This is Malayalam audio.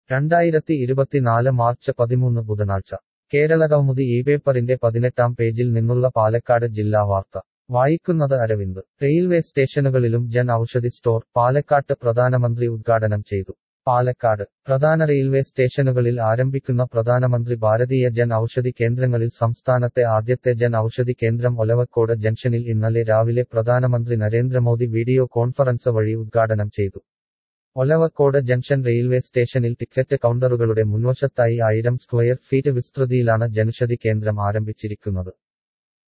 രണ്ടായിരത്തി ഇരുപത്തിനാല് മാർച്ച് പതിമൂന്ന് ബുധനാഴ്ച കേരള കൗമുദി ഈ പേപ്പറിന്റെ പതിനെട്ടാം പേജിൽ നിന്നുള്ള പാലക്കാട് ജില്ലാ വാർത്ത വായിക്കുന്നത് അരവിന്ദ് റെയിൽവേ സ്റ്റേഷനുകളിലും ജൻ ഔഷധി സ്റ്റോർ പാലക്കാട്ട് പ്രധാനമന്ത്രി ഉദ്ഘാടനം ചെയ്തു പാലക്കാട് പ്രധാന റെയിൽവേ സ്റ്റേഷനുകളിൽ ആരംഭിക്കുന്ന പ്രധാനമന്ത്രി ഭാരതീയ ജൻ ഔഷധി കേന്ദ്രങ്ങളിൽ സംസ്ഥാനത്തെ ആദ്യത്തെ ജൻ ഔഷധി കേന്ദ്രം ഒലവക്കോട് ജംഗ്ഷനിൽ ഇന്നലെ രാവിലെ പ്രധാനമന്ത്രി നരേന്ദ്രമോദി വീഡിയോ കോൺഫറൻസ് വഴി ഉദ്ഘാടനം ചെയ്തു ഒലവക്കോട് ജംഗ്ഷൻ റെയിൽവേ സ്റ്റേഷനിൽ ടിക്കറ്റ് കൗണ്ടറുകളുടെ മുൻവശത്തായി ആയിരം സ്ക്വയർ ഫീറ്റ് വിസ്തൃതിയിലാണ് ജനൌഷധി കേന്ദ്രം ആരംഭിച്ചിരിക്കുന്നത്